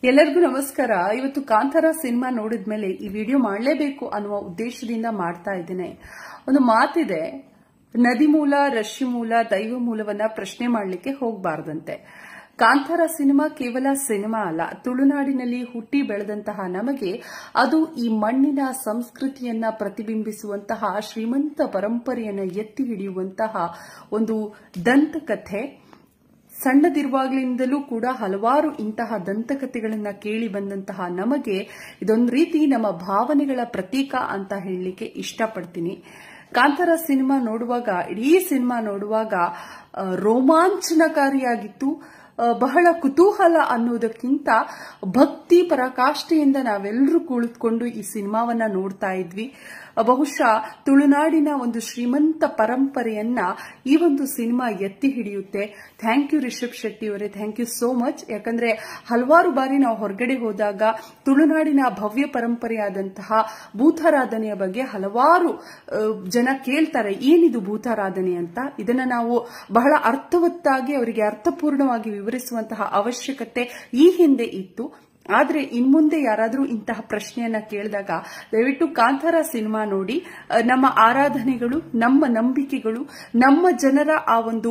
ಎಲ್ಲರಿಗೂ ನಮಸ್ಕಾರ ಇವತ್ತು ಕಾಂತಾರ ಸಿನಿಮಾ ನೋಡಿದ್ಮೇಲೆ ಈ ವಿಡಿಯೋ ಮಾಡಲೇಬೇಕು ಅನ್ನುವ ಉದ್ದೇಶದಿಂದ ಮಾಡ್ತಾ ಇದ್ದೇನೆ ಒಂದು ಮಾತಿದೆ ನದಿ ಮೂಲ ರಶಿ ಮೂಲ ದೈವ ಮೂಲವನ್ನ ಪ್ರಶ್ನೆ ಮಾಡಲಿಕ್ಕೆ ಹೋಗಬಾರದಂತೆ ಕಾಂತಾರ ಸಿನಿಮಾ ಕೇವಲ ಸಿನಿಮಾ ಅಲ್ಲ ತುಳುನಾಡಿನಲ್ಲಿ ಹುಟ್ಟಿ ಬೆಳೆದಂತಹ ನಮಗೆ ಅದು ಈ ಮಣ್ಣಿನ ಸಂಸ್ಕೃತಿಯನ್ನ ಪ್ರತಿಬಿಂಬಿಸುವಂತಹ ಶ್ರೀಮಂತ ಪರಂಪರೆಯನ್ನ ಎತ್ತಿ ಹಿಡಿಯುವಂತಹ ಒಂದು ದಂತಕಥೆ ಸಣ್ಣದಿರುವಾಗಲಿಂದಲೂ ಕೂಡ ಹಲವಾರು ಇಂತಹ ದಂತಕಥೆಗಳನ್ನ ಕೇಳಿ ಬಂದಂತಹ ನಮಗೆ ಇದೊಂದು ರೀತಿ ನಮ್ಮ ಭಾವನೆಗಳ ಪ್ರತೀಕ ಅಂತ ಹೇಳಲಿಕ್ಕೆ ಇಷ್ಟಪಡ್ತೀನಿ ಕಾಂತಾರ ಸಿನಿಮಾ ನೋಡುವಾಗ ಇಡೀ ಸಿನಿಮಾ ನೋಡುವಾಗ ಆ, ರೋಮಾಂಚನಕಾರಿಯಾಗಿತ್ತು ಆ, ಬಹಳ ಕುತೂಹಲ ಅನ್ನೋದಕ್ಕಿಂತ ಭಕ್ತಿ ಪರಾಕಾಷ್ಠೆಯಿಂದ ನಾವೆಲ್ಲರೂ ಕುಳಿತುಕೊಂಡು ಈ ಸಿನಿಮಾವನ್ನ ನೋಡ್ತಾ ಇದ್ವಿ ಆ, ಬಹುಶಃ ತುಳುನಾಡಿನ ಒಂದು ಶ್ರೀಮಂತ ಪರಂಪರೆಯನ್ನ ಈ ಒಂದು ಸಿನಿಮಾ ಎತ್ತಿ ಹಿಡಿಯುತ್ತೆ ಥ್ಯಾಂಕ್ ಯು ರಿಷಬ್ ಶೆಟ್ಟಿ ಅವರೇ ಥ್ಯಾಂಕ್ ಯು ಸೋ ಮಚ್ ಯಾಕಂದ್ರೆ ಹಲವಾರು ಬಾರಿ ನಾವು ಹೊರಗಡೆ ಹೋದಾಗ ತುಳುನಾಡಿನ ಭವ್ಯ ಪರಂಪರೆಯಾದಂತಹ ಭೂತಾರಾಧನೆಯ ಬಗ್ಗೆ ಹಲವಾರು ಆ, ಜನ ಕೇಳ್ತಾರೆ ಏನಿದು ಭೂತಾರಾಧನೆ ಅಂತ ಇದನ್ನ ನಾವು ಬಹಳ ಅರ್ಥವತ್ತಾಗಿ ಅವರಿಗೆ ಅರ್ಥಪೂರ್ಣವಾಗಿ ವಿವರಿಸುವಂತಹ ಅವಶ್ಯಕತೆ ಈ ಹಿಂದೆ ಇತ್ತು ಆದ್ರೆ ಇನ್ಮುಂದೆ ಯಾರಾದರೂ ಇಂತಹ ಪ್ರಶ್ನೆಯನ್ನ ಕೇಳಿದಾಗ ದಯವಿಟ್ಟು ಕಾಂತಾರ ಸಿನಿಮಾ ನೋಡಿ ಅ, ನಮ್ಮ ಆರಾಧನೆಗಳು ನಮ್ಮ ನಂಬಿಕೆಗಳು ನಮ್ಮ ಜನರ ಆ ಒಂದು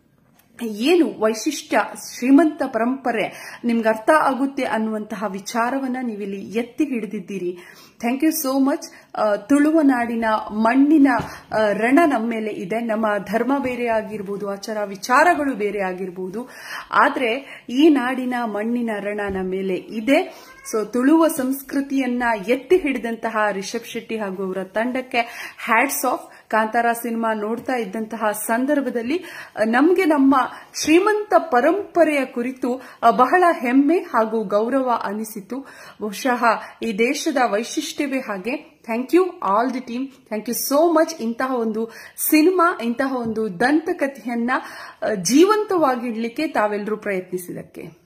ಏನು ವೈಶಿಷ್ಟ್ಯ ಶ್ರೀಮಂತ ಪರಂಪರೆ ನಿಮ್ಗೆ ಅರ್ಥ ಆಗುತ್ತೆ ಅನ್ನುವಂತಹ ವಿಚಾರವನ್ನ ನೀವಿಲ್ಲಿ ಎತ್ತಿ ಹಿಡಿದಿದ್ದೀರಿ thank you so much Tuluva ನಾಡಿನ ಮಣ್ಣಿನ ಆ, ರಣ ನಮ್ಮ ಮೇಲೆ ಇದೆ ನಮ್ಮ ಧರ್ಮ ಬೇರೆ ಆಗಿರ್ಬೋದು ಆಚಾರ ವಿಚಾರಗಳು ಬೇರೆ ಆಗಿರ್ಬೋದು ಆದ್ರೆ ಈ ನಾಡಿನ ಮಣ್ಣಿನ ರಣ ನಮ್ಮ ಮೇಲೆ ಇದೆ ಸೊ ತುಳುವ ಸಂಸ್ಕೃತಿಯನ್ನ ಎತ್ತಿ ಹಿಡಿದಂತಹ ರಿಷಬ್ ಶೆಟ್ಟಿ ಹಾಗೂ ಅವರ ತಂಡಕ್ಕೆ ಹ್ಯಾಟ್ಸ್ ಆಫ್ ಕಾಂತಾರ ಸಿನಿಮಾ ನೋಡ್ತಾ ಇದ್ದಂತಹ ಸಂದರ್ಭದಲ್ಲಿ ಅಹ್, ನಮ್ಗೆ ನಮ್ಮ ಶ್ರೀಮಂತ ಪರಂಪರೆಯ ಕುರಿತು ಅಹ್, ಬಹಳ ಹೆಮ್ಮೆ ಹಾಗೂ ಗೌರವ ಅನಿಸಿತು ಬಹುಶಃ ಈ ದೇಶದ ವೈಶಿಷ್ಟ್ಯವೇ ಹಾಗೆ thank you all the team thank you so much ಇಂತಹ ಒಂದು ಸಿನಿಮಾ ಇಂತಹ ಒಂದು ದಂತಕಥೆಯನ್ನ ಅಹ್, ಜೀವಂತವಾಗಿಡ್ಲಿಕ್ಕೆ ತಾವೆಲ್ಲರೂ ಪ್ರಯತ್ನಿಸಿದಕ್ಕೆ